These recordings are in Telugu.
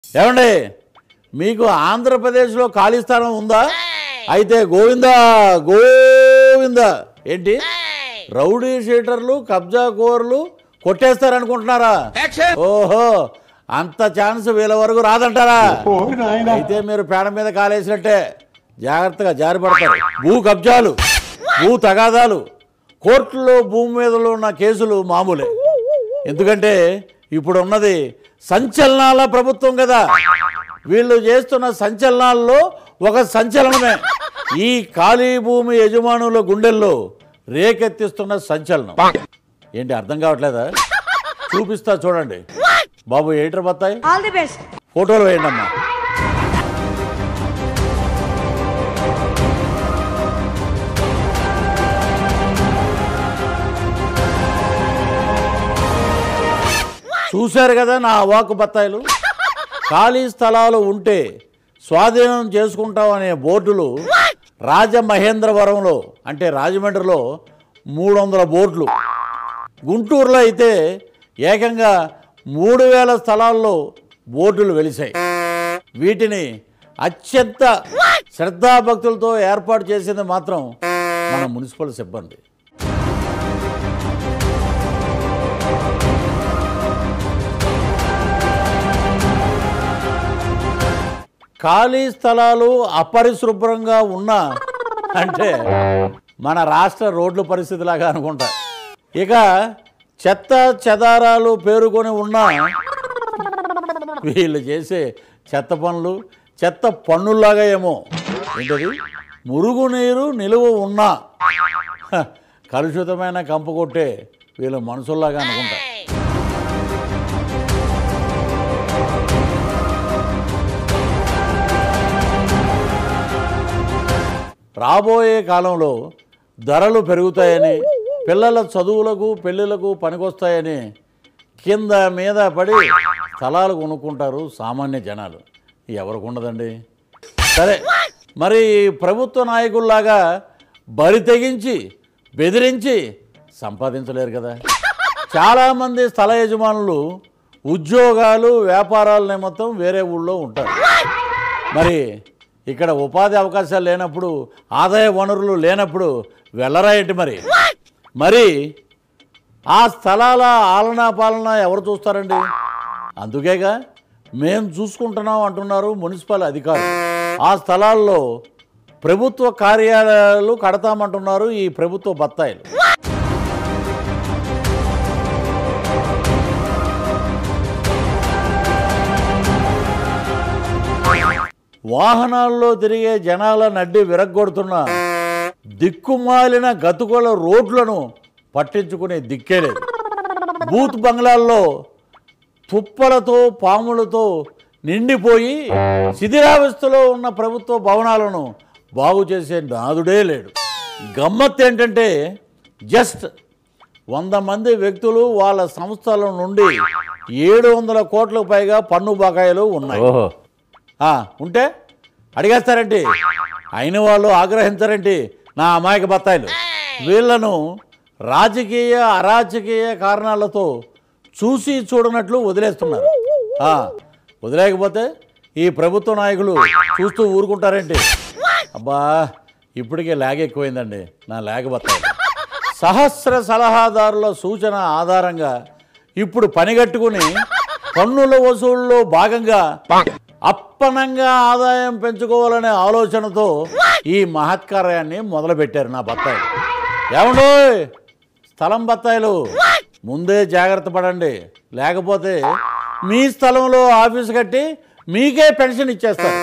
ఏమండి మీకు ఆంధ్రప్రదేశ్లో ఖాళీ స్థలం ఉందా అయితే గోవిందా గోవిందా ఏంటి రౌడీ షీటర్లు కబ్జా కోర్లు కొట్టేస్తారనుకుంటున్నారా ఓహో అంత ఛాన్స్ వీళ్ళ వరకు రాదంటారా అయితే మీరు పేడ మీద కాలేసినట్టే జాగ్రత్తగా జారిపడతారు భూ కబ్జాలు భూ తగాదాలు కోర్టులో భూమి మీదలో ఉన్న కేసులు మామూలే ఎందుకంటే ఇప్పుడు ఉన్నది సంచలనాల ప్రభుత్వం కదా వీళ్ళు చేస్తున్న సంచలనాల్లో ఒక సంచలనమే ఈ ఖాళీ భూమి యజమానుల గుండెల్లో రేకెత్తిస్తున్న సంచలనం ఏంటి అర్థం కావట్లేదా చూపిస్తా చూడండి బాబు ఏంటర్ బత్తాయి ఆల్ ది బెస్ట్ ఫోటోలు వేయండి అమ్మా చూశారు కదా నా అవాకు బత్తాయిలు ఖాళీ స్థలాలు ఉంటే స్వాధీనం చేసుకుంటాం అనే బోర్డులు రాజమహేంద్రవరంలో అంటే రాజమండ్రిలో మూడు వందల బోర్డులు గుంటూరులో అయితే ఏకంగా మూడు వేల స్థలాల్లో బోర్డులు వెలిశాయి వీటిని అత్యంత శ్రద్ధాభక్తులతో ఏర్పాటు చేసింది మాత్రం మన మున్సిపల్ సిబ్బంది ఖాళీ స్థలాలు అపరిశుభ్రంగా ఉన్నా అంటే మన రాష్ట్ర రోడ్ల పరిస్థితి లాగా అనుకుంటా ఇక చెత్త చెదారాలు పేరుకొని ఉన్నా వీళ్ళు చేసే చెత్త పనులు చెత్త పన్నుల్లాగా ఏమో ఏంటది మురుగునీరు నిలువ ఉన్నా హ, కలుషితమైన కంపు కొట్టే వీళ్ళు మనుషుల్లాగా అనుకుంటా రాబోయే కాలంలో ధరలు పెరుగుతాయని పిల్లల చదువులకు పెళ్ళిళ్ళకు పనికొస్తాయని కింద మీద పడి స్థలాలు కొనుక్కుంటారు సామాన్య జనాలు ఎవరికి ఉండదండి సరే మరి ఈ ప్రభుత్వ నాయకుల్లాగా బరి తెగించి బెదిరించి సంపాదించలేరు కదా చాలామంది స్థల యజమానులు ఉద్యోగాలు వ్యాపారాల నిమిత్తం వేరే ఊళ్ళో ఉంటారు మరి ఇక్కడ ఉపాధి అవకాశాలు లేనప్పుడు ఆదాయ వనరులు లేనప్పుడు వెళ్ళరా ఏంటి మరి మరి ఆ స్థలాల ఆలనా పాలన ఎవరు చూస్తారండి అందుకేగా మేము చూసుకుంటున్నాం అంటున్నారు మున్సిపల్ అధికారులు ఆ స్థలాల్లో ప్రభుత్వ కార్యాలయాలు కడతామంటున్నారు ఈ ప్రభుత్వ బత్తాయిలు వాహనాల్లో తిరిగే జనాల నడ్డి విరగ్గొడుతున్న దిక్కుమాలిన గతుకుల రోడ్లను పట్టించుకునే దిక్కే లేదు బూత్ బంగ్లాల్లో తుప్పలతో పాములతో నిండిపోయి శిథిరావస్థలో ఉన్న ప్రభుత్వ భవనాలను బాగు చేసే నాదుడే లేడు గమ్మత్ ఏంటంటే జస్ట్ వంద మంది వ్యక్తులు వాళ్ళ సంస్థల నుండి ఏడు వందల కోట్లకు పైగా పన్ను బకాయిలు ఉన్నాయి ఓహో ఆ, ఉంటే అడిగేస్తారేంటి అయిన వాళ్ళు ఆగ్రహించారేంటి నా అమాయక బత్తాయిలు వీళ్ళను రాజకీయ అరాజకీయ కారణాలతో చూసి చూడనట్లు వదిలేస్తున్నారు ఆ, వదిలేకపోతే ఈ ప్రభుత్వ నాయకులు చూస్తూ ఊరుకుంటారేంటి అబ్బా ఇప్పటికే లాగ్ ఎక్కువైందండి నా లాగ్ బత్తాయిలు సహస్ర సలహాదారుల సూచన ఆధారంగా ఇప్పుడు పనిగట్టుకుని పన్నుల వసూళ్ళలో భాగంగా అప్పనంగా ఆదాయం పెంచుకోవాలనే ఆలోచనతో ఈ మహత్కార్యాన్ని మొదలుపెట్టారు నా బత్తాయిలు ఏమండో స్థలం బత్తాయిలు ముందే జాగ్రత్త పడండి లేకపోతే మీ స్థలంలో ఆఫీస్ కట్టి మీకే పెన్షన్ ఇచ్చేస్తారు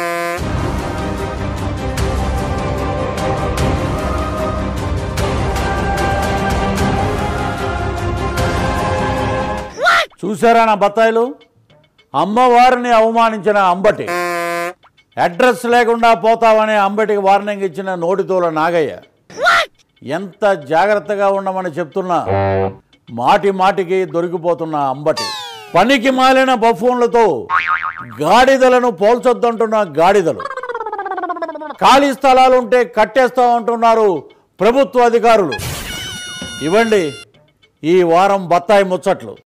చూసారా నా బత్తాయిలు అమ్మవారిని అవమానించిన అంబటి అడ్రస్ లేకుండా పోతావని అంబటికి వార్నింగ్ ఇచ్చిన నోటితోల నాగయ్య ఎంత జాగ్రత్తగా ఉండమని చెప్తున్నా మాటి మాటికి దొరికిపోతున్న అంబటి పనికి మాలిన బఫోన్లతో గాడిదలను పోల్చొద్దంటున్న గాడిదలు ఖాళీ స్థలాలుంటే కట్టేస్తామంటున్నారు ప్రభుత్వ అధికారులు ఇవ్వండి ఈ వారం బత్తాయి ముచ్చట్లు